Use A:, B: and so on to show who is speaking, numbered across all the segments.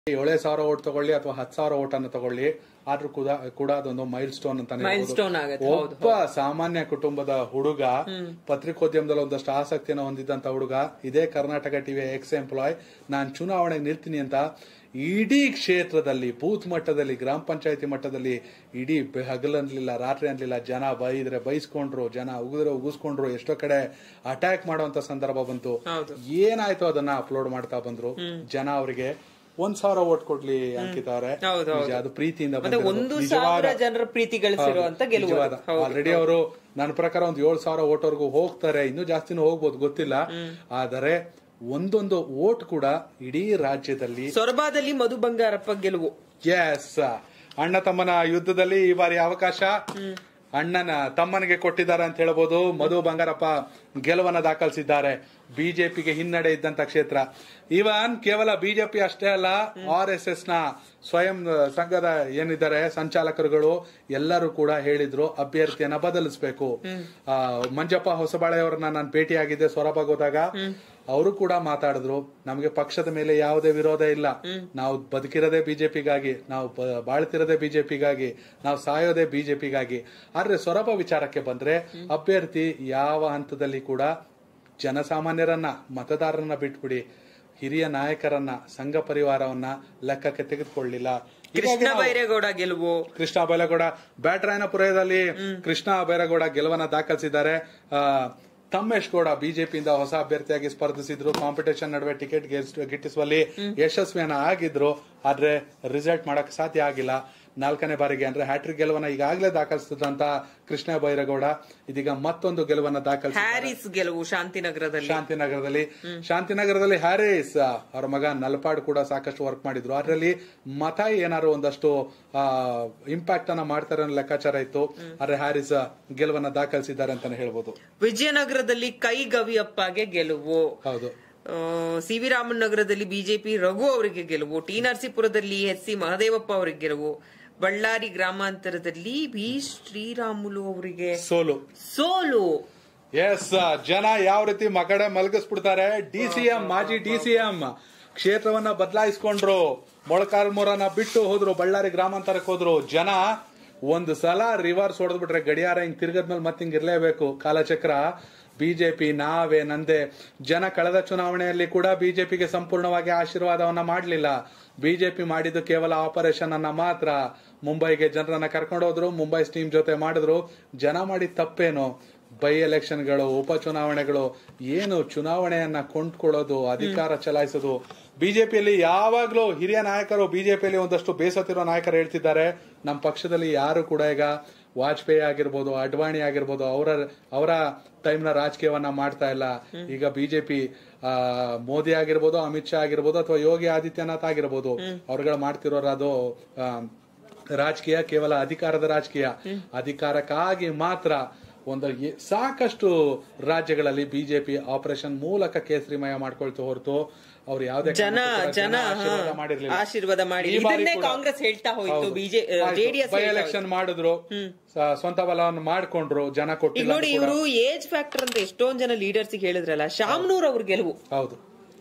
A: ಏಳೇ ಸಾವಿರ ಓಟ್ ತಗೊಳ್ಳಿ ಅಥವಾ ಹತ್ತು ಸಾವಿರ ಓಟ್ ಅನ್ನು ತಗೊಳ್ಳಿ ಆದ್ರೂ ಕೂಡ ಕೂಡ ಅದೊಂದು ಮೈಲ್ ಸ್ಟೋನ್ ಅಂತಾನೆ ಹೇಳ್ಬೋದು.
B: Milestone ಆಗತ್ತೆ, ಹೌದು,
A: ಒಬ್ಬ ಸಾಮಾನ್ಯ ಕುಟುಂಬದ ಹುಡುಗ ಪತ್ರಿಕೋದ್ಯಮದಲ್ಲಿ ಒಂದಷ್ಟು ಆಸಕ್ತಿಯನ್ನು ಹೊಂದಿದ್ದಂತ ಹುಡುಗ ಇದೇ ಕರ್ನಾಟಕ ಟಿವಿ ಎಕ್ಸ್ ಎಂಪ್ಲಾಯ್ ನಾನ್ ಚುನಾವಣೆಗೆ ನಿಲ್ತೀನಿ ಅಂತ ಇಡೀ ಕ್ಷೇತ್ರದಲ್ಲಿ ಬೂತ್ ಮಟ್ಟದಲ್ಲಿ ಗ್ರಾಮ ಪಂಚಾಯತಿ ಮಟ್ಟದಲ್ಲಿ ಇಡೀ ಬೆ- ಹಗಲನ್ಲಿಲ್ಲ ರಾತ್ರಿ ಅನ್ಲಿಲ್ಲ ಜನ ಬೈದ್ರೆ ಬೈಸ್ಕೊಂಡ್ರು ಜನ ಉಗಿದ್ರೆ ಉಗಿಸ್ಕೊಂಡ್ರು ಎಷ್ಟೋ ಕಡೆ ಅಟ್ಯಾಕ್ ಮಾಡುವಂತ ಸಂದರ್ಭ ಬಂತು
B: ಹೌದು.
A: ಏನಾಯ್ತು ಅದನ್ನ ಅಪ್ಲೋಡ್ ಮಾಡ್ತಾ ಬಂದ್ರು ಜನ ಅವರಿಗೆ ಒಂದ್ ಸಾವಿರ ಓಟ್ ಕೊಡ್ಲಿ ಅಂಕಿತ ಅವರೇ
B: ಹೌದು, ಹೌದು.
A: ನಿಜ, ಅದು ಪ್ರೀತಿಯಿಂದ
B: ಮತ್ತೆ ಒಂದು ಸಾವಿರ ಜನರ ಪ್ರೀತಿ ಗಳಿಸಿರುವಂತ ಗೆಲುವು ಅದು. ಹೌದು.
A: ಆಲ್ರೆಡಿ ಅವರು ನನ್ನ ಪ್ರಕಾರ ಒಂದ್ ಏಳು ಸಾವಿರ ಓಟ್ವರೆಗೂ ಹೋಗ್ತಾರೆ ಇನ್ನೂ ಜಾಸ್ತಿನೂ ಹೋಗ್ಬೋದು ಗೊತ್ತಿಲ್ಲ ಆದರೆ ಒಂದೊಂದು ಓಟ್ ಕೂಡ ಇಡೀ ರಾಜ್ಯದಲ್ಲಿ
B: ಸೊರಬಾದಲ್ಲಿ ಮಧು ಬಂಗಾರಪ್ಪ ಗೆಲುವು
A: ಎಸ್ ಅಣ್ಣ ತಮ್ಮನ ಯುದ್ಧದಲ್ಲಿ ಈ ಬಾರಿ ಅವಕಾಶ ಅಣ್ಣನ ತಮ್ಮನಿಗೆ ಕೊಟ್ಟಿದ್ದಾರೆ ಅಂತ ಹೇಳ್ಬೋದು ಮಧು ಬಂಗಾರಪ್ಪ ಗೆಲುವನ್ನ ದಾಖಲಿಸಿದ್ದಾರೆ ಬಿಜೆಪಿಗೆ ಹಿನ್ನಡೆ ಇದ್ದಂತ ಕ್ಷೇತ್ರ ಇವನ್ ಕೇವಲ ಬಿಜೆಪಿ ಅಷ್ಟೇ ಅಲ್ಲ ಆರ್ ಎಸ್ ಎಸ್ ನ ಸ್ವಯಂ ಸಂಘದ ಏನಿದ್ದಾರೆ ಸಂಚಾಲಕರುಗಳು ಎಲ್ಲರೂ ಕೂಡ ಹೇಳಿದ್ರು ಅಭ್ಯರ್ಥಿಯನ್ನ ಬದಲಿಸಬೇಕು ಆ, ಮಂಜಪ್ಪ ಹೊಸಬಾಳೆಯವರನ್ನ ನಾನು ಭೇಟಿಯಾಗಿದ್ದೆ ಸೊರಬಾಗ್ ಹೋದಾಗ ಅವರು ಕೂಡ ಮಾತಾಡಿದ್ರು ನಮಗೆ ಪಕ್ಷದ ಮೇಲೆ ಯಾವುದೇ ವಿರೋಧ ಇಲ್ಲ ನಾವು ಬದುಕಿರೋದೇ ಬಿಜೆಪಿಗಾಗಿ ನಾವು ಬ- ಬಾಳ್ತಿರೋದೇ ಬಿಜೆಪಿಗಾಗಿ ನಾವು ಸಾಯೋದೇ ಬಿಜೆಪಿಗಾಗಿ ಆದ್ರೆ ಸೊರಬ ವಿಚಾರಕ್ಕೆ ಬಂದ್ರೆ ಅಭ್ಯರ್ಥಿ ಯಾವ ಹಂತದಲ್ಲಿ ಕೂಡ ಜನಸಾಮಾನ್ಯರನ್ನ ಮತದಾರರನ್ನ ಬಿಟ್ಬಿಡಿ ಹಿರಿಯ ನಾಯಕರನ್ನ ಸಂಘ ಪರಿವಾರವನ್ನ ಲೆಕ್ಕಕ್ಕೆ ತೆಗೆದುಕೊಳ್ಳಿಲ್ಲ ಹೀಗಾಗಿ
B: ಕೃಷ್ಣ
A: ನಾವು-
B: ಬೈರೇಗೌಡ ಗೆಲುವು
A: ಕೃಷ್ಣ ಬೈಲಗೌಡ ಬ್ಯಾಟರಾಯನಪುರದಲ್ಲಿ ಕೃಷ್ಣ ಬೈರೇಗೌಡ ಗೆಲುವನ್ನ ದಾಖಲಿಸಿದ್ದಾರೆ ಆ, ತಮ್ಮೇಶ್ ಗೌಡ ಬಿಜೆಪಿಯಿಂದ ಹೊಸ ಅಭ್ಯರ್ಥಿಯಾಗಿ ಸ್ಪರ್ಧಿಸಿದ್ರು ಕಾಂಪಿಟೇಷನ್ ನಡುವೆ ಟಿಕೆಟ್ ಗಿಟ್ಟಿಸುವಲ್ಲಿ ಯಶಸ್ವಿಯನ್ನ ಆಗಿದ್ರು ಆದ್ರೆ ರಿಸಲ್ಟ್ ಮಾಡಕ್ ಸಾಧ್ಯ ಆಗಿಲ್ಲ ನಾಲ್ಕನೇ ಬಾರಿಗೆ ಅಂದ್ರೆ ಹ್ಯಾಟ್ರಿಕ್ ಗೆಲುವನ್ನ ಈಗಾಗಲೇ ದಾಖಲಿಸಿದಂತ ಕೃಷ್ಣ ಬೈರೇಗೌಡ ಇದೀಗ ಮತ್ತೊಂದು ಗೆಲುವನ್ನ ದಾಖಲಿಸಿ
B: ಹ್ಯಾರಿಸ್ ಗೆಲುವು ಶಾಂತಿನಗರದಲ್ಲಿ
A: ಶಾಂತಿನಗರದಲ್ಲಿ ಶಾಂತಿನಗರದಲ್ಲಿ ಹ್ಯಾರಿಸ್ ಅವರ ಮಗ ನಲ್ಪಾಡ್ ಕೂಡ ಸಾಕಷ್ಟು ವರ್ಕ್ ಮಾಡಿದ್ರು ಅದರಲ್ಲಿ ಮತ ಏನಾದ್ರು ಒಂದಷ್ಟು ಇಂಪ್ಯಾಕ್ಟ್ ಅನ್ನ ಮಾಡ್ತಾರೆ ಅನ್ನೋ ಲೆಕ್ಕಾಚಾರ ಇತ್ತು ಆದ್ರೆ ಹ್ಯಾರಿಸ್ ಗೆಲುವನ್ನ ದಾಖಲಿಸಿದ್ದಾರೆ ಅಂತಾನೆ ಹೇಳ್ಬೋದು
B: ವಿಜಯನಗರದಲ್ಲಿ ಕೈ ಗವಿಯಪ್ಪಗೆ ಗೆಲುವು
A: ಹೌದು
B: ಸಿ ವಿ ರಾಮನ್ ನಗರದಲ್ಲಿ ಬಿಜೆಪಿ ರಘು ಅವರಿಗೆ ಗೆಲುವು ಟಿ ನರಸೀಪುರದಲ್ಲಿ ಎಸ್ ಸಿ ಮಹದೇವಪ್ಪ ಅವರಿಗೆ ಗೆಲುವು ಬಳ್ಳಾರಿ ಗ್ರಾಮಾಂತರದಲ್ಲಿ ಬಿ ಶ್ರೀರಾಮುಲು ಅವರಿಗೆ
A: ಸೋಲು
B: ಸೋಲು
A: ಎಸ್ ಜನ ಯಾವ ರೀತಿ ಮಕಡೆ ಮಲಗಿಸ್ಬಿಡ್ತಾರೆ ಡಿ ಸಿ ಎಂ ಮಾಜಿ ಡಿ ಸಿ ಎಂ ಕ್ಷೇತ್ರವನ್ನ ಬದಲಾಯಿಸ್ಕೊಂಡ್ರು ಮೊಳಕಾಲ್ಮೂರನ್ನ ಬಿಟ್ಟು ಹೋದ್ರು ಬಳ್ಳಾರಿ ಗ್ರಾಮಾಂತರಕ್ಕೆ ಹೋದ್ರು ಜನ ಒಂದು ಸಲ ರಿವರ್ಸ್ ಹೊಡೆದ್ಬಿಟ್ರೆ ಗಡಿಯಾರ ಹಿಂಗ್ ತಿರ್ಗದ್ಮೇಲೆ ಮತ್ತೆ ಹಿಂಗ್ ಇರ್ಲೇಬೇಕು ಕಾಲಚಕ್ರ ಬಿಜೆಪಿ ನಾವೇ ನಂದೆ ಜನ ಕಳೆದ ಚುನಾವಣೆಯಲ್ಲಿ ಕೂಡ ಬಿಜೆಪಿಗೆ ಸಂಪೂರ್ಣವಾಗಿ ಆಶೀರ್ವಾದವನ್ನ ಮಾಡಲಿಲ್ಲ ಬಿಜೆಪಿ ಮಾಡಿದ್ದು ಕೇವಲ ಆಪರೇಷನ್ ಅನ್ನ ಮಾತ್ರ ಮುಂಬೈಗೆ ಜನರನ್ನ ಕರ್ಕೊಂಡು ಹೋದ್ರು ಮುಂಬೈ ಸ್ಟೀಮ್ ಜೊತೆ ಮಾಡಿದ್ರು ಜನ ಮಾಡಿದ ತಪ್ಪೇನು ಬೈ ಎಲೆಕ್ಷನ್ಗಳು ಉಪಚುನಾವಣೆಗಳು ಏನು ಚುನಾವಣೆಯನ್ನ ಕೊಂಡ್ಕೊಳ್ಳೋದು ಅಧಿಕಾರ ಚಲಾಯಿಸೋದು ಬಿಜೆಪಿಯಲ್ಲಿ ಯಾವಾಗ್ಲೂ ಹಿರಿಯ ನಾಯಕರು ಬಿಜೆಪಿಯಲ್ಲಿ ಒಂದಷ್ಟು ಬೇಸತ್ತಿರೋ ನಾಯಕರು ಹೇಳ್ತಿದ್ದಾರೆ ನಮ್ಮ ಪಕ್ಷದಲ್ಲಿ ಯಾರು ಕೂಡ ಈಗ ವಾಜಪೇಯಿ ಆಗಿರ್ಬೋದು ಅಡ್ವಾಣಿ ಆಗಿರ್ಬೋದು ಅವರ ಅವರ ಟೈಮ್ನ ರಾಜಕೀಯವನ್ನ ಮಾಡ್ತಾ ಇಲ್ಲ ಈಗ ಬಿಜೆಪಿ ಮೋದಿ ಆಗಿರ್ಬೋದು ಅಮಿತ್ ಶಾ ಆಗಿರ್ಬೋದು ಅಥವಾ ಯೋಗಿ ಆದಿತ್ಯನಾಥ್ ಆಗಿರ್ಬೋದು ಅವ್ರುಗಳು ಮಾಡ್ತಿರೋದು ಆ, ರಾಜಕೀಯ ಕೇವಲ ಅಧಿಕಾರದ ರಾಜಕೀಯ ಅಧಿಕಾರಕ್ಕಾಗಿ ಮಾತ್ರ ಒಂದು ಎ- ಸಾಕಷ್ಟು ರಾಜ್ಯಗಳಲ್ಲಿ ಬಿಜೆಪಿ ಆಪರೇಷನ್ ಮೂಲಕ ಕೇಸರಿಮಯ ಮಾಡ್ಕೊಳ್ತು ಹೊರತು ಅವ್ರು ಯಾವುದೇ
B: ಜನ
A: ಕಾರಣಕ್ಕೂ ಕೂಡ
B: ಜನ
A: ಆಶೀರ್ವಾದ
B: ಹಾ,
A: ಮಾಡಿರ್ಲಿಲ್ಲ.
B: ಆಶೀರ್ವಾದ ಮಾಡಿ
A: ಈ ಬಾರಿ
B: ಇದನ್ನೇ
A: ಕೂಡ-
B: ಕಾಂಗ್ರೆಸ್ ಹೇಳ್ತಾ ಹೋಯ್ತು
A: ಹೌದು.
B: ಬಿಜೆ
A: ಆಯ್ತು.
B: ಜೆಡಿಎಸ್
A: ಬೈ ಎಲೆಕ್ಷನ್ ಮಾಡಿದ್ರು ಸ- ಸ್ವಂತ ಬಲವನ್ನು ಮಾಡ್ಕೊಂಡ್ರು ಜನ
B: ಈಗ
A: ಕೊಟ್ಟಿಲ್ಲ
B: ನೋಡಿ
A: ಅಂತ ಕೂಡ.
B: ಇವರು ಏಜ್ ಫ್ಯಾಕ್ಟರ್ ಅಂತ ಎಷ್ಟೊಂದ್ ಜನ ಲೀಡರ್ಸ್ ಹೇಳಿದ್ರಲ್ಲ ಶಾಮನೂರ್ ಅವ್ರ ಗೆಲುವು
A: ಹೌದು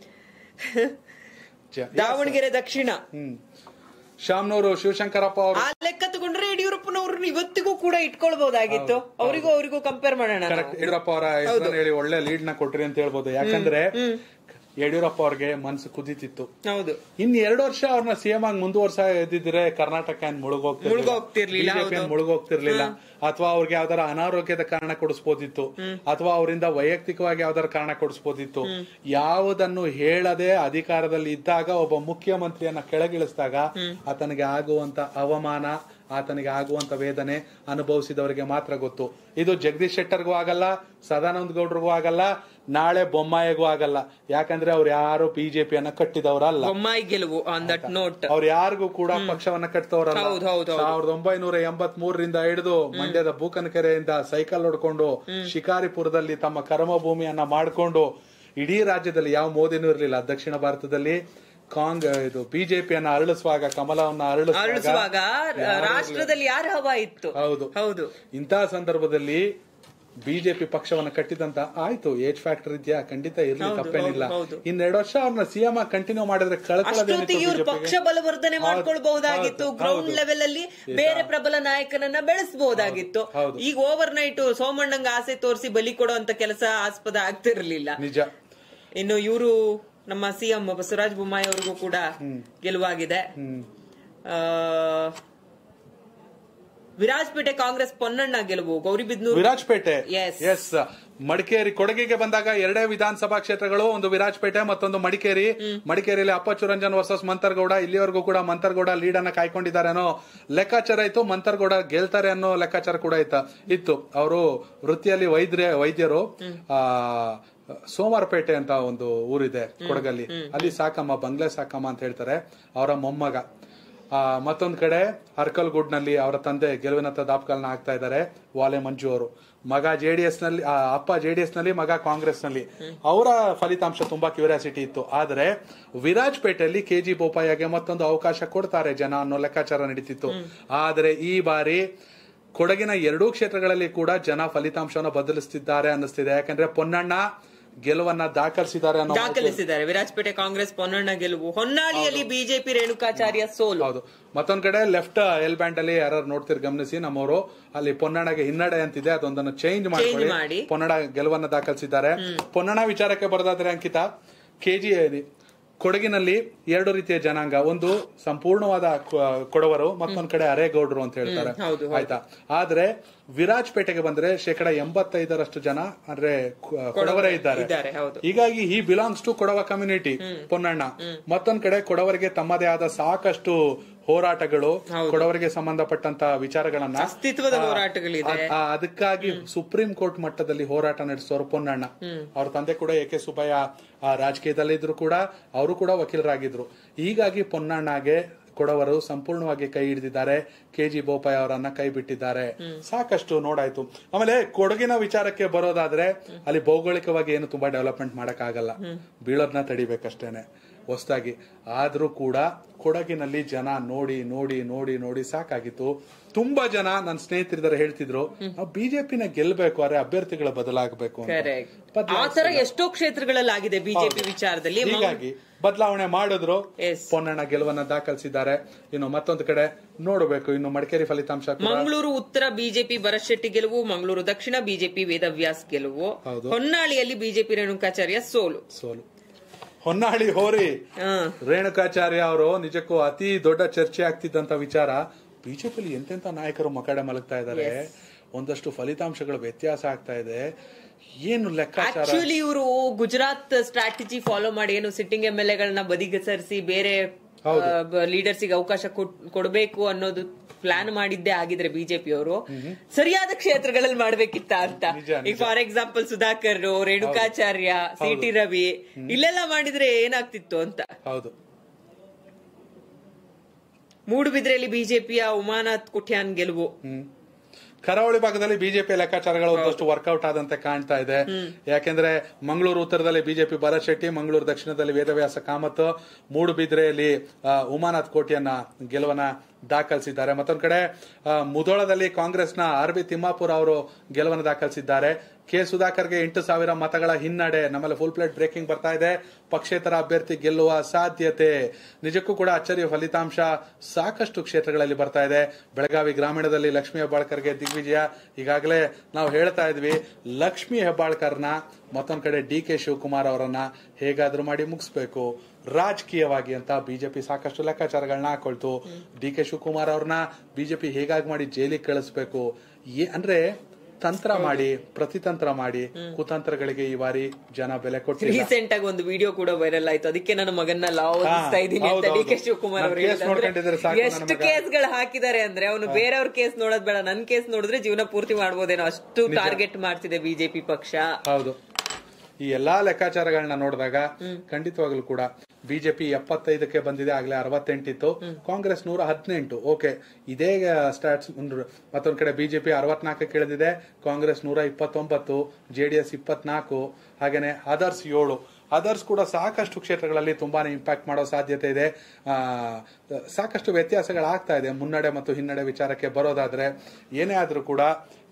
A: ಜ-
B: ದಾವಣಗೆರೆ ದಕ್ಷಿಣ
A: ಹ್ಮ್ ಶಾಮ್ನೂರು ಶಿವಶಂಕರಪ್ಪ ಅವರು
B: ಆ ಲೆಕ್ಕ ತಗೊಂಡ್ರೆ ಯಡಿಯೂರಪ್ಪನವ್ರನ್ನ ಇವತ್ತಿಗೂ ಕೂಡ ಇಟ್ಕೊಳ್ಬಹುದಾಗಿತ್ತು ಅವರಿಗೂ ಅವರಿಗೂ ಕಂಪೇರ್ ಮಾಡೋಣ ನಾವು.
A: ಕರೆಕ್ಟ್ ಯಡಿಯೂರಪ್ಪ ಅವರ ಹೆಸರನ್ನ ಹೇಳಿ ಒಳ್ಳೆ ಲೀಡ್ ನ ಕೊಟ್ರಿ ಅಂತ ಹೇಳ್ಬೋದು ಯಾಕಂದ್ರೆ ಯಡಿಯೂರಪ್ಪ ಅವ್ರಿಗೆ ಮನಸ್ಸು ಕುದೀತಿತ್ತು
B: ಹೌದು
A: ಇನ್ ಎರಡು ವರ್ಷ ಅವ್ರನ್ನ ಸಿಎಂ ಆಗಿ ಮುಂದುವರ್ಸ ಇದ್ದಿದ್ರೆ ಕರ್ನಾಟಕ ಏನ್ ಮುಳುಗೋಗ್ತಿರ್ಲಿಲ್ಲ
B: ಮುಳುಗೋಗ್ತಿರ್ಲಿಲ್ಲ,
A: ಬಿಜೆಪಿ
B: ಹೌದು.
A: ಮುಳುಗೋಗ್ತಿರ್ಲಿಲ್ಲ ಅಥವಾ ಅವ್ರಿಗೆ ಯಾವ್ದಾರ ಅನಾರೋಗ್ಯದ ಕಾರಣ ಕೊಡಿಸ್ಬೋದಿತ್ತು ಅಥವಾ ಅವರಿಂದ ವೈಯಕ್ತಿಕವಾಗಿ ಯಾವ್ದಾರ ಕಾರಣ ಕೊಡಿಸ್ಬೋದಿತ್ತು ಯಾವುದನ್ನು ಹೇಳದೆ ಅಧಿಕಾರದಲ್ಲಿ ಇದ್ದಾಗ ಒಬ್ಬ ಮುಖ್ಯಮಂತ್ರಿಯನ್ನ ಕೆಳಗಿಳಿಸಿದಾಗ ಆತನಿಗೆ ಆಗುವಂತ ಅವಮಾನ ಆತನಿಗೆ ಆಗುವಂತ ವೇದನೆ ಅನುಭವಿಸಿದವರಿಗೆ ಮಾತ್ರ ಗೊತ್ತು ಇದು ಜಗದೀಶ್ ಶೆಟ್ಟರ್ಗೂ ಆಗಲ್ಲ ಸದಾನಂದ ಗೌಡ್ರಿಗೂ ಆಗಲ್ಲ ನಾಳೆ ಬೊಮ್ಮಾಯಿಗೂ ಆಗಲ್ಲ ಯಾಕಂದ್ರೆ ಅವ್ರು ಯಾರು ಬಿಜೆಪಿಯನ್ನ ಕಟ್ಟಿದವರಲ್ಲ
B: ಬೊಮ್ಮಾಯಿ ಗೆಲುವು ಆನ್ ದಟ್ ನೋಟ್
A: ಅವ್ರು ಯಾರಿಗೂ ಕೂಡ ಪಕ್ಷವನ್ನ ಕಟ್ತವ್ರಲ್ಲ
B: ಹೌದು, ಹೌದು, ಹೌದು.
A: ಸಾವಿರದ ಒಂಬೈನೂರ ಎಂಬತ್ ಮೂರರಿಂದ ಹಿಡಿದು ಮಂಡ್ಯದ ಬೂಕನಕೆರೆಯಿಂದ ಸೈಕಲ್ ಹೊಡ್ಕೊಂಡು ಶಿಕಾರಿಪುರದಲ್ಲಿ ತಮ್ಮ ಕರ್ಮಭೂಮಿಯನ್ನ ಮಾಡಿಕೊಂಡು ಇಡೀ ರಾಜ್ಯದಲ್ಲಿ ಯಾವ ಮೋದಿನೂ ಇರಲಿಲ್ಲ ದಕ್ಷಿಣ ಭಾರತದಲ್ಲಿ ಕಾಂಗ್ ಇದು ಬಿಜೆಪಿಯನ್ನ ಅರಳಿಸುವಾಗ ಕಮಲವನ್ನ
B: ಅರಳಿಸುವಾಗ
A: ಅರಳಿಸುವಾಗ ಯಾರೂ ಇರ್ಲಿಲ್ಲ.
B: ರಾಷ್ಟ್ರದಲ್ಲಿ ಯಾರ ಹವಾ ಇತ್ತು
A: ಹೌದು
B: ಹೌದು
A: ಇಂತಹ ಸಂದರ್ಭದಲ್ಲಿ ಬಿಜೆಪಿ ಪಕ್ಷವನ್ನ ಕಟ್ಟಿದಂತ ಆಯ್ತು ಏಜ್ ಫ್ಯಾಕ್ಟರ್ ಇದೆಯಾ ಖಂಡಿತ ಇರ್ಲಿ
B: ಹೌದು,
A: ತಪ್ಪೇನಿಲ್ಲ
B: ಹೌದು, ಹೌದು.
A: ಇನ್ನೆರಡು ವರ್ಷ ಅವ್ರನ್ನ ಸಿಎಂ ಕಂಟಿನ್ಯೂ ಮಾಡಿದ್ರೆ
B: ಅಷ್ಟೊತ್ತಿಗೆ ಇವ್ರು ಪಕ್ಷ ಬಲವರ್ಧನೆ ಮಾಡ್ಕೊಳ್ಬಹುದಾಗಿತ್ತು ಗ್ರೌಂಡ್ ಲೆವೆಲ್ ಅಲ್ಲಿ ಬೇರೆ ಪ್ರಬಲ ನಾಯಕನನ್ನ ಬೆಳೆಸಬಹುದಾಗಿತ್ತು
A: ಹೌದು.
B: ಈಗ ಓವರ್ ನೈಟ್ ಸೋಮಣ್ಣಂಗ ಆಸೆ ತೋರಿಸಿ ಬಲಿ ಕೊಡುವಂತ ಕೆಲಸ ಆಸ್ಪದ ಆಗ್ತಿರ್ಲಿಲ್ಲ
A: ನಿಜ
B: ಇನ್ನು ಇವರು ನಮ್ಮ ಸಿಎಂ ಬಸವರಾಜ ಬೊಮ್ಮಾಯಿ ಅವರಿಗೂ ಕೂಡ ಗೆಲುವಾಗಿದೆ
A: ಹ್ಮ್
B: ಆ, ವಿರಾಜಪೇಟೆ ಕಾಂಗ್ರೆಸ್ ಪೊನ್ನಣ್ಣ ಗೆಲುವು ಗೌರಿಬಿದ್ನೂರು
A: ವಿರಾಜಪೇಟೆ
B: Yes.
A: ಎಸ್ ಮಡಿಕೇರಿ ಕೊಡಗಿಗೆ ಬಂದಾಗ ಎರಡೇ ವಿಧಾನಸಭಾ ಕ್ಷೇತ್ರಗಳು ಒಂದು ವಿರಾಜಪೇಟೆ ಮತ್ತೊಂದು ಮಡಿಕೇರಿ ಮಡಿಕೇರಿಯಲ್ಲಿ ಅಪ್ಪಚ್ಚು ರಂಜನ್ ವರ್ಸಸ್ ಮಂತರ್ಗೌಡ ಇಲ್ಲಿವರೆಗೂ ಕೂಡ ಮಂತರ್ಗೌಡ ಲೀಡ್ ಅನ್ನ ಕಾಯ್ಕೊಂಡಿದ್ದಾರೆ ಅನ್ನೋ ಲೆಕ್ಕಾಚಾರ ಇತ್ತು ಮಂತರ್ಗೌಡ ಗೆಲ್ತಾರೆ ಅನ್ನೋ ಲೆಕ್ಕಾಚಾರ ಕೂಡ ಇತ್ತ ಇತ್ತು ಅವರು ವೃತ್ತಿಯಲ್ಲಿ ವೈದ್ಯ ವೈದ್ಯರು ಆ ಸೋಮವಾರಪೇಟೆ ಅಂತ ಒಂದು ಊರಿದೆ ಕೊಡಗಲ್ಲಿ ಅಲ್ಲಿ ಸಾಕಮ್ಮ ಬಂಗ್ಲೆ ಸಾಕಮ್ಮ ಅಂತ ಹೇಳ್ತಾರೆ ಅವರ ಮೊಮ್ಮಗ ಆ, ಮತ್ತೊಂದ್ ಕಡೆ ಅರ್ಕಲ್ಗುಡ್ನಲ್ಲಿ ಅವರ ತಂದೆ ಗೆಲುವಿನತ್ತ ದಾಪುಗಾಲನ್ನ ಹಾಕ್ತಾ ಇದ್ದಾರೆ ವಾಲೆ ಮಂಜು ಅವರು ಮಗ ಜೆಡಿಎಸ್ ನಲ್ಲಿ ಆ, ಅಪ್ಪ ಜೆಡಿಎಸ್ ನಲ್ಲಿ ಮಗ ಕಾಂಗ್ರೆಸ್ ನಲ್ಲಿ ಅವರ ಫಲಿತಾಂಶ ತುಂಬಾ ಕ್ಯೂರಿಯಾಸಿಟಿ ಇತ್ತು ಆದ್ರೆ ವಿರಾಜಪೇಟೆಯಲ್ಲಿ ಕೆಜಿ ಬೋಪಯ್ಯಗೆ ಮತ್ತೊಂದು ಅವಕಾಶ ಕೊಡ್ತಾರೆ ಜನ ಅನ್ನೋ ಲೆಕ್ಕಾಚಾರ ನಡೀತಿತ್ತು ಆದ್ರೆ ಈ ಬಾರಿ ಕೊಡಗಿನ ಎರಡೂ ಕ್ಷೇತ್ರಗಳಲ್ಲಿ ಕೂಡ ಜನ ಫಲಿತಾಂಶವನ್ನು ಬದಲಿಸ್ತಿದ್ದಾರೆ ಅನ್ನಿಸ್ತಿದೆ ಯಾಕಂದ್ರೆ ಪೊನ್ನಣ್ಣ ಗೆಲುವನ್ನ ದಾಖಲಿಸಿದ್ದಾರೆ ಅನ್ನೋ ಮಾಹಿತಿ-
B: ದಾಖಲಿಸಿದ್ದಾರೆ ವಿರಾಜಪೇಟೆ ಕಾಂಗ್ರೆಸ್ ಪೊನ್ನಣ್ಣ ಗೆಲುವು ಹೊನ್ನಾಳಿಯಲ್ಲಿ ಬಿಜೆಪಿ ರೇಣುಕಾಚಾರ್ಯ ಸೋಲು
A: ಹೌದು ಮತ್ತೊಂದ್ ಕಡೆ ಲೆಫ್ಟ್ ಎಲ್ ಬ್ಯಾಂಡ್ ಅಲ್ಲಿ ಯಾರು ನೋಡ್ತಿರ್ ಗಮನಿಸಿ ನಮ್ಮವರು ಅಲ್ಲಿ ಪೊನ್ನಣ್ಣಗೆ ಹಿನ್ನಡೆ ಅಂತಿದೆ ಅದೊಂದನ್ನು ಚೇಂಜ್
B: ಮಾಡಿ.
A: ಮಾಡಿ ಪೊನ್ನಣ ಗೆಲುವನ್ನ ದಾಖಲಿಸಿದ್ದಾರೆ ಪೊನ್ನಣ ವಿಚಾರಕ್ಕೆ ಬರೋದಾದ್ರೆ ಅಂಕಿತ ಕೆಜಿ ಕೊಡಗಿನಲ್ಲಿ ಎರಡು ರೀತಿಯ ಜನಾಂಗ ಒಂದು ಸಂಪೂರ್ಣವಾದ ಕೊ- ಕೊಡವರು ಮತ್ತೊಂದ್ ಕಡೆ ಅರೇಗೌಡರು ಅಂತ ಹೇಳ್ತಾರೆ
B: ಹೌದು,
A: ಆಯ್ತಾ ಆದ್ರೆ ವಿರಾಜಪೇಟೆಗೆ ಬಂದ್ರೆ ಶೇಕಡ ಎಂಬತ್ತೈದರಷ್ಟು ಜನ ಅಂದ್ರೆ ಕೊ- ಕೊಡವರೇ ಇದ್ದಾರೆ
B: ಇದ್ದಾರೆ ಹೌದು
A: ಹೀಗಾಗಿ he belongs to Kodava community Ponnanna ಮತ್ತೊಂದ್ ಕಡೆ ಕೊಡವರಿಗೆ ತಮ್ಮದೇ ಆದ ಸಾಕಷ್ಟು ಹೋರಾಟಗಳು ಕೊಡವರಿಗೆ ಸಂಬಂಧಪಟ್ಟಂತ ವಿಚಾರಗಳನ್ನ
B: ಅಸ್ತಿತ್ವದ ಹೋರಾಟಗಳಿದೆ
A: ಅದ್- ಆ- ಅದಕ್ಕಾಗಿ ಸುಪ್ರೀಂ ಕೋರ್ಟ್ ಮಟ್ಟದಲ್ಲಿ ಹೋರಾಟ ನಡೆಸೋರು ಪೊನ್ನಣ್ಣ ಅವ್ರ ತಂದೆ ಕೂಡ ಎ ಕೆ ಸುಬ್ಬಯ್ಯ ಆ, ರಾಜಕೀಯದಲ್ಲಿದ್ರು ಕೂಡ ಅವರು ಕೂಡ ವಕೀಲರಾಗಿದ್ರು ಹೀಗಾಗಿ ಪೊನ್ನಣ್ಣಗೆ ಕೊಡವರು ಸಂಪೂರ್ಣವಾಗಿ ಕೈ ಹಿಡಿದಿದ್ದಾರೆ ಕೆ ಜಿ ಬೋಪಯ್ಯ ಅವರನ್ನ ಕೈ ಬಿಟ್ಟಿದ್ದಾರೆ ಸಾಕಷ್ಟು ನೋಡಾಯ್ತು ಆಮೇಲೆ ಕೊಡಗಿನ ವಿಚಾರಕ್ಕೆ ಬರೋದಾದ್ರೆ ಅಲ್ಲಿ ಭೌಗೋಳಿಕವಾಗಿ ಏನು ತುಂಬಾ ಡೆವಲಪ್ಮೆಂಟ್ ಮಾಡಕ್ ಆಗಲ್ಲ ಬೀಳೋದ್ನ ತಡಿಬೇಕಷ್ಟೇನೆ ಹೊಸದಾಗಿ ಆದ್ರೂ ಕೂಡ ಕೊಡಗಿನಲ್ಲಿ ಜನ ನೋಡಿ ನೋಡಿ ನೋಡಿ ನೋಡಿ ಸಾಕಾಗಿತ್ತು ತುಂಬಾ ಜನ ನನ್ನ ಸ್ನೇಹಿತರಿದ್ದಾರೆ ಹೇಳ್ತಿದ್ರು ನಾವು ಬಿಜೆಪಿನ ಗೆಲ್ಬೇಕು ಆದ್ರೆ ಅಭ್ಯರ್ಥಿಗಳ ಬದಲಾಗಬೇಕು ಅಂತ
B: ಕರೆಕ್ಟ್ ಆ ತರ ಎಷ್ಟೋ ಕ್ಷೇತ್ರಗಳಲ್ಲಿ ಆಗಿದೆ ಬಿಜೆಪಿ ವಿಚಾರದಲ್ಲಿ ಮ-
A: ಹೀಗಾಗಿ ಬದಲಾವಣೆ ಮಾಡಿದ್ರು
B: Yes.
A: ಪೊನ್ನಣ್ಣ ಗೆಲುವನ್ನ ದಾಖಲಿಸಿದ್ದಾರೆ ಇನ್ನು ಮತ್ತೊಂದು ಕಡೆ ನೋಡಬೇಕು ಇನ್ನು ಮಡಿಕೇರಿ ಫಲಿತಾಂಶ ಕೂಡ
B: ಮಂಗಳೂರು ಉತ್ತರ ಬಿಜೆಪಿ ಭರತ್ ಶೆಟ್ಟಿ ಗೆಲುವು ಮಂಗಳೂರು ದಕ್ಷಿಣ ಬಿಜೆಪಿ ವೇದವ್ಯಾಸ್ ಗೆಲುವು
A: ಹೌದು.
B: ಹೊನ್ನಾಳಿಯಲ್ಲಿ ಬಿಜೆಪಿ ರೇಣುಕಾಚಾರ್ಯ ಸೋಲು
A: ಸೋಲು ಹೊನ್ನಾಳಿ ಹೋರಿ
B: ಹ.
A: ರೇಣುಕಾಚಾರ್ಯ ಅವರು ನಿಜಕ್ಕೂ ಅತಿ ದೊಡ್ಡ ಚರ್ಚೆ ಆಗ್ತಿದ್ದಂತ ವಿಚಾರ ಬಿಜೆಪಿಲಿ ಎಂತೆಂತ ನಾಯಕರು ಮಕಡೆ ಮಲಗ್ತಾ ಇದ್ದಾರೆ ಒಂದಷ್ಟು ಫಲಿತಾಂಶಗಳು ವ್ಯತ್ಯಾಸ ಆಗ್ತಾ ಇದೆ ಏನು ಲೆಕ್ಕಾಚಾರ
B: ಆಕ್ಚುಲಿ ಇವರು ಗುಜರಾತ್ ಸ್ಟ್ರಾಟಜಿ ಫಾಲೋ ಮಾಡಿ ಏನು ಸಿಟ್ಟಿಂಗ್ ಎಂ ಎಲ್ ಎಗಳನ್ನ ಬದಿಗೆ ಸರಿಸಿ ಬೇರೆ ಲೀಡರ್ಸಿಗೆ ಅವಕಾಶ ಕೊಡ್- ಕೊಡ್ಬೇಕು ಅನ್ನೋದು ಪ್ಲಾನ್ ಮಾಡಿದ್ದೇ ಆಗಿದ್ರೆ ಬಿಜೆಪಿ ಅವರು ಸರಿಯಾದ ಕ್ಷೇತ್ರಗಳಲ್ಲಿ ಮಾಡ್ಬೇಕಿತ್ತ ಅಂತ
A: ನಿಜ,
B: ಈಗ for example Sudhakar Renukacharya C T Ravi ಇಲ್ಲೆಲ್ಲ ಮಾಡಿದ್ರೆ ಏನಾಗ್ತಿತ್ತು ಅಂತ
A: ಹೌದು
B: ಮೂಡುಬಿದ್ರೆಯಲ್ಲಿ ಬಿಜೆಪಿಯ ಉಮಾನಾಥ್ ಕುಟ್ಯಾನ್ ಗೆಲುವು
A: ಹ್ಮ್ ಕರಾವಳಿ ಭಾಗದಲ್ಲಿ ಬಿಜೆಪಿ ಲೆಕ್ಕಾಚಾರಗಳು ಒಂದಷ್ಟು ವರ್ಕೌಟ್ ಆದಂತೆ ಕಾಣ್ತಾ ಇದೆ ಯಾಕೆಂದ್ರೆ ಮಂಗಳೂರು ಉತ್ತರದಲ್ಲಿ ಬಿಜೆಪಿ ಭರತ್ ಶೆಟ್ಟಿ ಮಂಗಳೂರು ದಕ್ಷಿಣದಲ್ಲಿ ವೇದವ್ಯಾಸ ಕಾಮತ್ ಮೂಡುಬಿದ್ರೆಯಲ್ಲಿ ಆ, ಉಮಾನಾಥ್ ಕೋಟಿಯನ್ನ ಗೆಲುವನ್ನ ದಾಖಲಿಸಿದ್ದಾರೆ ಮತ್ತೊಂದ್ ಕಡೆ ಆ, ಮುಧೋಳದಲ್ಲಿ ಕಾಂಗ್ರೆಸ್ನ ಆರ್ ಬಿ ತಿಮ್ಮಾಪುರ ಅವರು ಗೆಲುವನ್ನು ದಾಖಲಿಸಿದ್ದಾರೆ ಕೆ ಸುಧಾಕರ್ಗೆ ಎಂಟು ಸಾವಿರ ಮತಗಳ ಹಿನ್ನಡೆ ನಮ್ಮಲ್ಲಿ ಫುಲ್ ಪ್ಲೇಟ್ ಬ್ರೇಕಿಂಗ್ ಬರ್ತಾ ಇದೆ ಪಕ್ಷೇತರ ಅಭ್ಯರ್ಥಿ ಗೆಲ್ಲುವ ಸಾಧ್ಯತೆ ನಿಜಕ್ಕೂ ಕೂಡ ಅಚ್ಚರಿಯ ಫಲಿತಾಂಶ ಸಾಕಷ್ಟು ಕ್ಷೇತ್ರಗಳಲ್ಲಿ ಬರ್ತಾ ಇದೆ ಬೆಳಗಾವಿ ಗ್ರಾಮೀಣದಲ್ಲಿ ಲಕ್ಷ್ಮೀ ಹೆಬ್ಬಾಳ್ಕರ್ಗೆ ದಿಗ್ವಿಜಯ ಈಗಾಗಲೇ ನಾವು ಹೇಳ್ತಾ ಇದ್ವಿ ಲಕ್ಷ್ಮೀ ಹೆಬ್ಬಾಳ್ಕರ್ನ ಮತ್ತೊಂದ್ ಕಡೆ ಡಿ ಕೆ ಶಿವಕುಮಾರ್ ಅವರನ್ನ ಹೇಗಾದ್ರೂ ಮಾಡಿ ಮುಗಿಸ್ಬೇಕು ರಾಜಕೀಯವಾಗಿ ಅಂತ ಬಿಜೆಪಿ ಸಾಕಷ್ಟು ಲೆಕ್ಕಾಚಾರಗಳನ್ನ ಹಾಕೊಳ್ತು ಡಿ ಕೆ ಶಿವಕುಮಾರ್ ಅವ್ರನ್ನ ಬಿಜೆಪಿ ಹೇಗಾಗಿ ಮಾಡಿ ಜೈಲಿಗೆ ಕಳಿಸ್ಬೇಕು ಏ- ಅಂದ್ರೆ ತಂತ್ರ ಮಾಡಿ ಪ್ರತಿತಂತ್ರ ಮಾಡಿ ಕುತಂತ್ರಗಳಿಗೆ ಈ ಬಾರಿ ಜನ ಬೆಲೆ ಕೊಟ್ಟಿಲ್ಲ
B: ರೀಸೆಂಟ್ ಆಗಿ ಒಂದು ವಿಡಿಯೋ ಕೂಡ ವೈರಲ್ ಆಯ್ತು ಅದಕ್ಕೆ ನನ್ನ ಮಗನ್ನ ಲಾ ಓದಿಸ್ತಾ ಇದ್ದೀನಿ ಅಂತ
A: ಹೌದು,
B: ಡಿ ಕೆ
A: ಹೌದು.
B: ಶಿವಕುಮಾರ್ ಅವರು
A: ನಾನ್ case ನೋಡ್ಕೊಂಡಿದ್ರೆ ಸಾಕು ನನ್ನ
B: ಎಷ್ಟು
A: ಮಗ.
B: ಕೇಸ್ಗಳು ಹಾಕಿದ್ದಾರೆ ಅಂದ್ರೆ ಅವನು ಬೇರೆಯವ್ರ ಕೇಸ್ ನೋಡೋದ್ ಬೇಡ ನನ್ ಕೇಸ್ ನೋಡಿದ್ರೆ ಜೀವನ ಪೂರ್ತಿ ಮಾಡ್ಬೋದೇನೋ ಅಷ್ಟು ಟಾರ್ಗೆಟ್ ಮಾಡ್ತಿದೆ ಬಿಜೆಪಿ ಪಕ್ಷ
A: ಹೌದು ಈ ಎಲ್ಲಾ ಲೆಕ್ಕಾಚಾರಗಳನ್ನ ನೋಡಿದಾಗ ಖಂಡಿತವಾಗ್ಲೂ ಕೂಡ ಬಿಜೆಪಿ ಎಪ್ಪತ್ತೈದಕ್ಕೆ ಬಂದಿದೆ ಆಗ್ಲೇ ಅರವತ್ತೆಂಟಿತ್ತು ಕಾಂಗ್ರೆಸ್ ನೂರ ಹದಿನೆಂಟು ಓಕೆ ಇದೇ ಸ್ಟಾಟ್ಸ್ ಮತ್ತೊಂದ್ ಕಡೆ ಬಿಜೆಪಿ ಅರವತ್ನಾಲ್ಕಕ್ಕೆ ಇಳಿದಿದೆ ಕಾಂಗ್ರೆಸ್ ನೂರ ಇಪ್ಪತ್ತೊಂಬತ್ತು ಜೆಡಿಎಸ್ ಇಪ್ಪತ್ನಾಲ್ಕು ಹಾಗೇನೆ ಅದರ್ಸ್ ಏಳು ಅದರ್ಸ್ ಕೂಡ ಸಾಕಷ್ಟು ಕ್ಷೇತ್ರಗಳಲ್ಲಿ ತುಂಬಾನೇ ಇಂಪ್ಯಾಕ್ಟ್ ಮಾಡೋ ಸಾಧ್ಯತೆ ಇದೆ ಆ, ಸಾಕಷ್ಟು ವ್ಯತ್ಯಾಸಗಳಾಗ್ತಾ ಇದೆ ಮುನ್ನಡೆ ಮತ್ತು ಹಿನ್ನಡೆ ವಿಚಾರಕ್ಕೆ ಬರೋದಾದ್ರೆ ಏನೇ ಆದ್ರೂ ಕೂಡ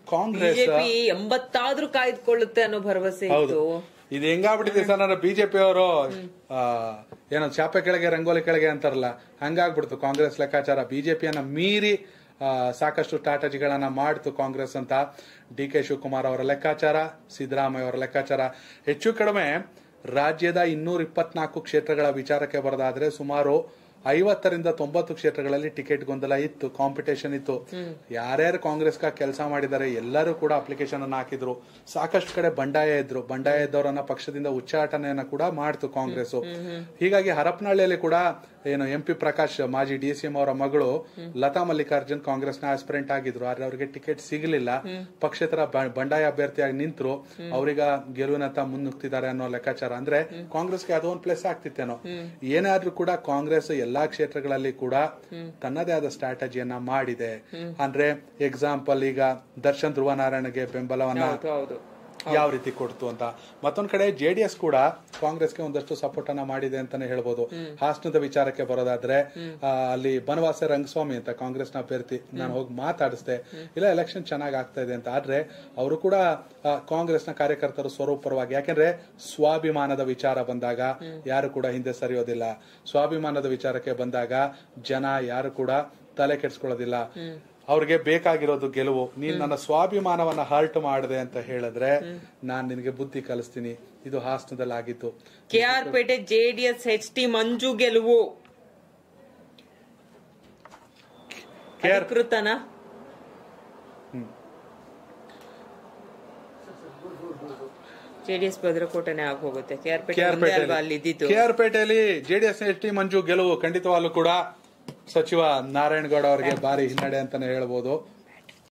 A: ಕಾಂಗ್ರೆಸ್
B: ಬಿಜೆಪಿ ಎಂಬತ್ತಾದ್ರೂ ಕಾಯ್ದುಕೊಳ್ಳುತ್ತೆ ಅನ್ನೋ ಭರವಸೆ
A: ಹೌದು
B: ಇತ್ತು
A: ಇದು ಹೆಂಗಾಗ್ಬಿಟ್ಟಿದೆ ಸರ್ ನನ್ನ ಬಿಜೆಪಿ ಅವರು ಏನೋ ಚಾಪೆ ಕೆಳಗೆ ರಂಗೋಲಿ ಕೆಳಗೆ ಅಂತಾರಲ್ಲ ಹಂಗಾಗ್ಬಿಡ್ತು ಕಾಂಗ್ರೆಸ್ ಲೆಕ್ಕಾಚಾರ ಬಿಜೆಪಿಯನ್ನ ಮೀರಿ ಆ, ಸಾಕಷ್ಟು ಸ್ಟ್ರಾಟಜಿಗಳನ್ನ ಮಾಡ್ತು ಕಾಂಗ್ರೆಸ್ ಅಂತ ಡಿ ಕೆ ಶಿವಕುಮಾರ್ ಅವರ ಲೆಕ್ಕಾಚಾರ ಸಿದ್ದರಾಮಯ್ಯ ಅವರ ಲೆಕ್ಕಾಚಾರ ಹೆಚ್ಚು ಕಡಿಮೆ ರಾಜ್ಯದ ಇನ್ನೂರ ಇಪ್ಪತ್ನಾಲ್ಕು ಕ್ಷೇತ್ರಗಳ ವಿಚಾರಕ್ಕೆ ಬರೋದಾದ್ರೆ ಸುಮಾರು ಐವತ್ತರಿಂದ ತೊಂಬತ್ತು ಕ್ಷೇತ್ರಗಳಲ್ಲಿ ಟಿಕೆಟ್ ಗೊಂದಲ ಇತ್ತು ಕಾಂಪಿಟೇಷನ್ ಇತ್ತು ಯಾರ್ಯಾರು ಕಾಂಗ್ರೆಸ್ಗ ಕೆಲಸ ಮಾಡಿದ್ದಾರೆ ಎಲ್ಲರೂ ಕೂಡ ಅಪ್ಲಿಕೇಶನ್ ಅನ್ನ ಹಾಕಿದ್ರು ಸಾಕಷ್ಟು ಕಡೆ ಬಂಡಾಯ ಇದ್ರು ಬಂಡಾಯ ಇದ್ದವರನ್ನ ಪಕ್ಷದಿಂದ ಉಚ್ಚಾಟನೆಯನ್ನ ಕೂಡ ಮಾಡ್ತು ಕಾಂಗ್ರೆಸ್ ಹೀಗಾಗಿ ಹರಪನಹಳ್ಳಿಯಲ್ಲಿ ಕೂಡ ಏನು ಎಂ ಪಿ ಪ್ರಕಾಶ್ ಮಾಜಿ ಡಿ ಸಿ ಎಂ ಅವರ ಮಗಳು ಲತಾ ಮಲ್ಲಿಕಾರ್ಜುನ್ ಕಾಂಗ್ರೆಸ್ನ ಆಸ್ಪಿರೆಂಟ್ ಆಗಿದ್ರು ಆದ್ರೆ ಅವರಿಗೆ ಟಿಕೆಟ್ ಸಿಗಲಿಲ್ಲ ಪಕ್ಷೇತರ ಬ- ಬಂಡಾಯ ಅಭ್ಯರ್ಥಿಯಾಗಿ ನಿಂತರು ಅವ್ರೀಗ ಗೆಲುವಿನತ್ತ ಮುನ್ನುಗ್ತಿದ್ದಾರೆ ಅನ್ನೋ ಲೆಕ್ಕಾಚಾರ ಅಂದ್ರೆ ಕಾಂಗ್ರೆಸ್ಗೆ ಅದೊಂದು ಪ್ಲೇಸ್ ಆಗ್ತಿತ್ತೇನೋ ಏನೇ ಆದ್ರೂ ಕೂಡ ಕಾಂಗ್ರೆಸ್ ಎಲ್ಲಾ ಕ್ಷೇತ್ರಗಳಲ್ಲಿ ಕೂಡ ತನ್ನದೇ ಆದ ಸ್ಟ್ರಾಟಜಿಯನ್ನ ಮಾಡಿದೆ ಅಂದ್ರೆ ಎಕ್ಸಾಂಪಲ್ ಈಗ ದರ್ಶನ್ ಧ್ರುವನಾರಾಯಣಗೆ ಬೆಂಬಲವನ್ನ
B: ಹೌದು ಹೌದು
A: ಯಾವ ರೀತಿ ಕೊಡ್ತು ಅಂತ ಮತ್ತೊಂದ್ ಕಡೆ ಜೆಡಿಎಸ್ ಕೂಡ ಕಾಂಗ್ರೆಸ್ಗೆ ಒಂದಷ್ಟು ಸಪೋರ್ಟ್ ಅನ್ನ ಮಾಡಿದೆ ಅಂತಾನೆ ಹೇಳ್ಬೋದು ಹಾಸನದ ವಿಚಾರಕ್ಕೆ ಬರೋದಾದ್ರೆ ಆ, ಅಲ್ಲಿ ಬನವಾಸ ರಂಗಸ್ವಾಮಿ ಅಂತ ಕಾಂಗ್ರೆಸ್ನ ಅಭ್ಯರ್ಥಿ ನಾನು ಹೋಗಿ ಮಾತಾಡಿಸ್ದೆ ಇಲ್ಲ ಎಲೆಕ್ಷನ್ ಚೆನ್ನಾಗಿ ಆಗ್ತಾ ಇದೆ ಅಂತ ಆದ್ರೆ ಅವರು ಕೂಡ ಆ, ಕಾಂಗ್ರೆಸ್ನ ಕಾರ್ಯಕರ್ತರು ಸ್ವರೂಪರವಾಗಿ ಯಾಕೆಂದ್ರೆ ಸ್ವಾಭಿಮಾನದ ವಿಚಾರ ಬಂದಾಗ ಯಾರು ಕೂಡ ಹಿಂದೆ ಸರಿಯೋದಿಲ್ಲ ಸ್ವಾಭಿಮಾನದ ವಿಚಾರಕ್ಕೆ ಬಂದಾಗ ಜನ ಯಾರು ಕೂಡ ತಲೆ ಕೆಡ್ಸ್ಕೊಳ್ಳೋದಿಲ್ಲ ಅವ್ರಿಗೆ ಬೇಕಾಗಿರೋದು ಗೆಲುವು ನೀನ್ ನನ್ನ ಸ್ವಾಭಿಮಾನವನ್ನ ಹರ್ಟ್ ಮಾಡಿದೆ ಅಂತ ಹೇಳಿದ್ರೆ ನಾನ್ ನಿನಗೆ ಬುದ್ಧಿ ಕಲಿಸ್ತೀನಿ ಇದು ಹಾಸನದಲ್ಲಿ ಆಗಿತ್ತು
B: K R Pete JDS H T Manju ಗೆಲುವು
A: ಕೆ ಆರ್
B: ಅಧಿಕೃತನ ಜೆಡಿಎಸ್ ಭದ್ರಕೋಟೆನೆ ಆಗೋಗುತ್ತೆ ಕೆ ಆರ್ ಪೇಟೆ ಒಂದೇ ಅಲ್ವಾ ಅಲ್ಲಿ ಇದ್ದಿದ್ದು
A: ಕೆ ಆರ್ ಪೇಟೆಯಲ್ಲಿ ಜೆಡಿಎಸ್ ಎಸ್ ಟಿ ಮಂಜು ಗೆಲುವು ಖಂಡಿತವಾಗ್ಲೂ ಕೂಡ ಸಚಿವ ನಾರಾಯಣಗೌಡ ಅವರಿಗೆ ಭಾರಿ ಹಿನ್ನಡೆ ಅಂತಾನೆ ಹೇಳ್ಬೋದು